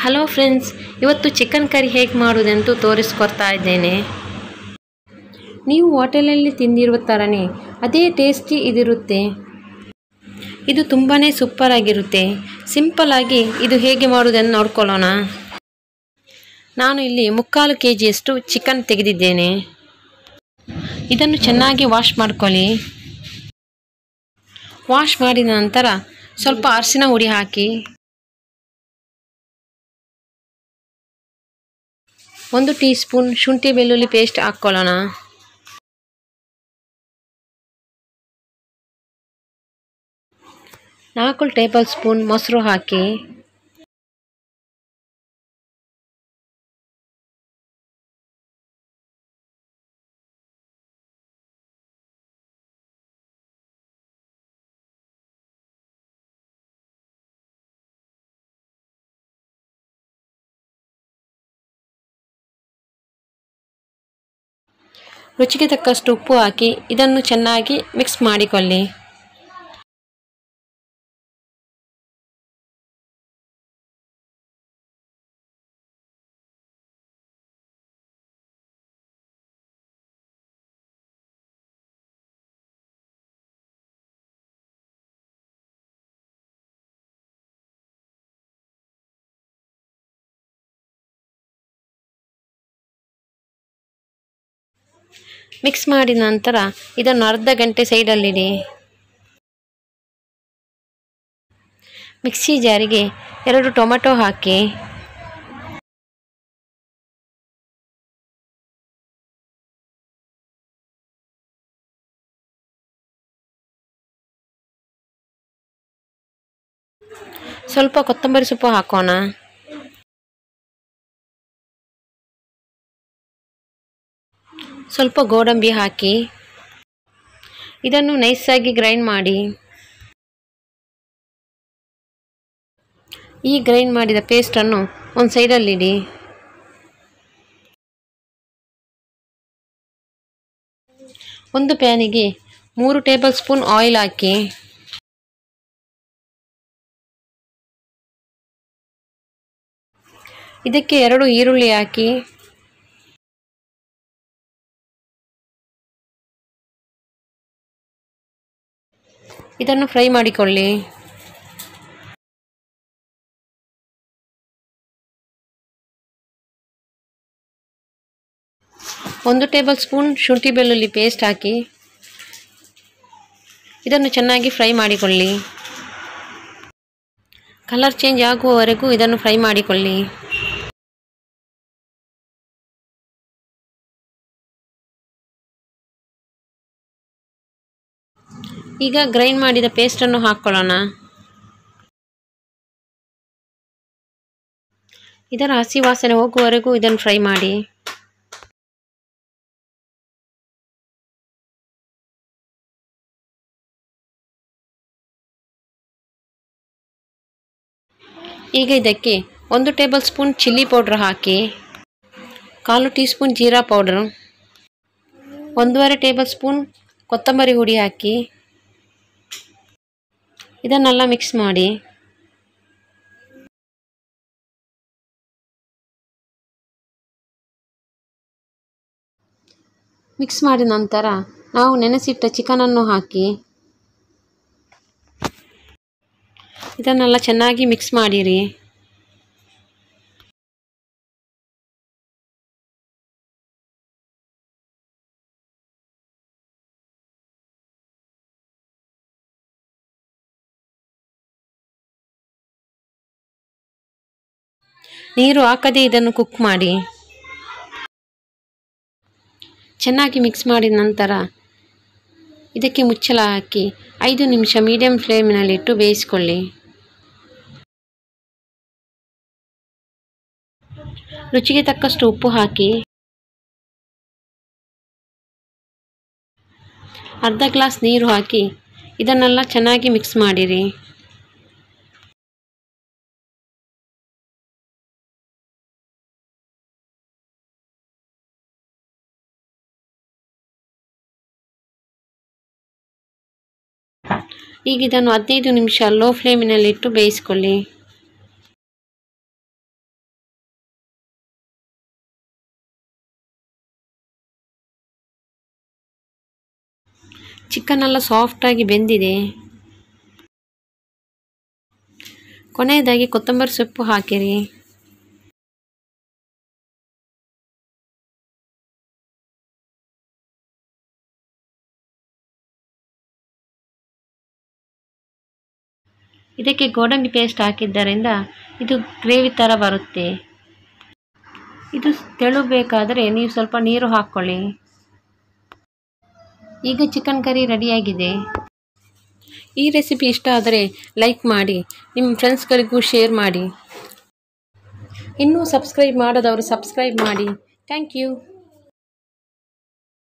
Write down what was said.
hello friends ಇವತ್ತು chicken curry ಹೇಗೆ ಮಾಡೋದೆಂದು ತೋರಿಸ್ಕೊಡ್ತಾ ಇದ್ದೇನೆ ನೀವು ಹೋಟೆಲಲ್ಲಿ ತಿಂದಿರುವ ಥರನೇ ಅದೇ ಟೇಸ್ಟಿ ಇದಿರುತ್ತೆ ಇದು ತುಂಬಾ ಸೂಪರ್ ಆಗಿರುತ್ತೆ ಸಿಂಪಲ್ಲಾಗಿ ಇದು ಹೇಗೆ ಮಾಡೋದನ್ನು ನೋಡ್ಕೊಳ್ಳೋಣ ನಾನು ಇಲ್ಲಿ ಮುಕ್ಕಾಲು ಕೆ ಜಿಯಷ್ಟು ಚಿಕನ್ ತೆಗೆದಿದ್ದೇನೆ ಇದನ್ನು ಚೆನ್ನಾಗಿ ವಾಶ್ ಮಾಡ್ಕೊಳ್ಳಿ ವಾಶ್ ಮಾಡಿದ ನಂತರ ಸ್ವಲ್ಪ ಅರಿಶಿನ ಹುಡಿ ಹಾಕಿ ಒಂದು ಟೀ ಸ್ಪೂನ್ ಶುಂಠಿ ಬೆಳ್ಳುಳ್ಳಿ ಪೇಸ್ಟ್ ಹಾಕ್ಕೊಳ್ಳೋಣ ನಾಲ್ಕು ಟೇಬಲ್ ಸ್ಪೂನ್ ಮೊಸರು ಹಾಕಿ ರುಚಿಗೆ ತಕ್ಕಷ್ಟು ಉಪ್ಪು ಹಾಕಿ ಇದನ್ನು ಚೆನ್ನಾಗಿ ಮಿಕ್ಸ್ ಮಾಡಿಕೊಳ್ಳಿ ಮಿಕ್ಸ್ ಮಾಡಿದ ನಂತರ ಇದನ್ನು ಅರ್ಧ ಗಂಟೆ ಸೈಡಲ್ಲಿಡಿ ಮಿಕ್ಸಿ ಜಾರಿಗೆ ಎರಡು ಟೊಮೆಟೊ ಹಾಕಿ ಸ್ವಲ್ಪ ಕೊತ್ತಂಬರಿ ಸೊಪ್ಪು ಹಾಕೋಣ ಸ್ವಲ್ಪ ಗೋಡಂಬಿ ಹಾಕಿ ಇದನ್ನು ನೈಸಾಗಿ ಗ್ರೈಂಡ್ ಮಾಡಿ ಈ ಗ್ರೈಂಡ್ ಮಾಡಿದ ಪೇಸ್ಟನ್ನು ಒಂದು ಸೈಡಲ್ಲಿಡಿ ಒಂದು ಪ್ಯಾನಿಗೆ ಮೂರು ಟೇಬಲ್ ಸ್ಪೂನ್ ಆಯಿಲ್ ಹಾಕಿ ಇದಕ್ಕೆ ಎರಡು ಈರುಳ್ಳಿ ಹಾಕಿ ಇದನ್ನು ಫ್ರೈ ಮಾಡಿಕೊಳ್ಳಿ ಒಂದು ಟೇಬಲ್ ಸ್ಪೂನ್ ಶುಂಠಿ ಬೆಳ್ಳುಳ್ಳಿ ಪೇಸ್ಟ್ ಹಾಕಿ ಇದನ್ನು ಚೆನ್ನಾಗಿ ಫ್ರೈ ಮಾಡಿಕೊಳ್ಳಿ ಕಲರ್ ಚೇಂಜ್ ಆಗುವವರೆಗೂ ಇದನ್ನು ಫ್ರೈ ಮಾಡಿಕೊಳ್ಳಿ ಈಗ ಗ್ರೈಂಡ್ ಮಾಡಿದ ಪೇಸ್ಟನ್ನು ಹಾಕ್ಕೊಳ್ಳೋಣ ಇದರ ಹಸಿ ವಾಸನೆ ಹೋಗುವವರೆಗೂ ಇದನ್ನು ಫ್ರೈ ಮಾಡಿ ಈಗ ಇದಕ್ಕೆ ಒಂದು ಟೇಬಲ್ ಸ್ಪೂನ್ ಚಿಲ್ಲಿ ಪೌಡ್ರ್ ಹಾಕಿ ಕಾಲು ಟೀ ಸ್ಪೂನ್ ಜೀರಾ ಪೌಡ್ರ್ ಒಂದೂವರೆ ಟೇಬಲ್ ಸ್ಪೂನ್ ಕೊತ್ತಂಬರಿ ಹುಡಿ ಹಾಕಿ ಇದನ್ನೆಲ್ಲ ಮಿಕ್ಸ್ ಮಾಡಿ ಮಿಕ್ಸ್ ಮಾಡಿದ ನಂತರ ನಾವು ನೆನೆಸಿಟ್ಟ ಚಿಕನನ್ನು ಹಾಕಿ ಇದನ್ನೆಲ್ಲ ಚೆನ್ನಾಗಿ ಮಿಕ್ಸ್ ಮಾಡಿರಿ ನೀರು ಹಾಕದೆ ಇದನ್ನು ಕುಕ್ ಮಾಡಿ ಚೆನ್ನಾಗಿ ಮಿಕ್ಸ್ ಮಾಡಿದ ನಂತರ ಇದಕ್ಕೆ ಮುಚ್ಚಳ ಹಾಕಿ ಐದು ನಿಮಿಷ ಮೀಡಿಯಂ ಫ್ಲೇಮಿನಲ್ಲಿಟ್ಟು ಬೇಯಿಸಿಕೊಳ್ಳಿ ರುಚಿಗೆ ತಕ್ಕಷ್ಟು ಉಪ್ಪು ಹಾಕಿ ಅರ್ಧ ಗ್ಲಾಸ್ ನೀರು ಹಾಕಿ ಇದನ್ನೆಲ್ಲ ಚೆನ್ನಾಗಿ ಮಿಕ್ಸ್ ಮಾಡಿರಿ ಈಗ ಇದನ್ನು ಹದಿನೈದು ನಿಮಿಷ ಲೋ ಫ್ಲೇಮಿನಲ್ಲಿಟ್ಟು ಬೇಯಿಸ್ಕೊಳ್ಳಿ ಚಿಕನ್ ಎಲ್ಲ ಸಾಫ್ಟಾಗಿ ಬೆಂದಿದೆ ಕೊನೆಯದಾಗಿ ಕೊತ್ತಂಬರಿ ಸೊಪ್ಪು ಹಾಕಿರಿ ಇದಕ್ಕೆ ಗೋಡಂಬಿ ಪೇಸ್ಟ್ ಹಾಕಿದ್ದರಿಂದ ಇದು ಗ್ರೇವಿ ಥರ ಬರುತ್ತೆ ಇದು ತೆಳು ಬೇಕಾದರೆ ನೀವು ಸ್ವಲ್ಪ ನೀರು ಹಾಕ್ಕೊಳ್ಳಿ ಈಗ ಚಿಕನ್ ಕರಿ ರೆಡಿಯಾಗಿದೆ ಈ ರೆಸಿಪಿ ಇಷ್ಟ ಆದರೆ ಲೈಕ್ ಮಾಡಿ ನಿಮ್ಮ ಫ್ರೆಂಡ್ಸ್ಗಳಿಗೂ ಶೇರ್ ಮಾಡಿ ಇನ್ನೂ ಸಬ್ಸ್ಕ್ರೈಬ್ ಮಾಡದವರು ಸಬ್ಸ್ಕ್ರೈಬ್ ಮಾಡಿ ಥ್ಯಾಂಕ್ ಯು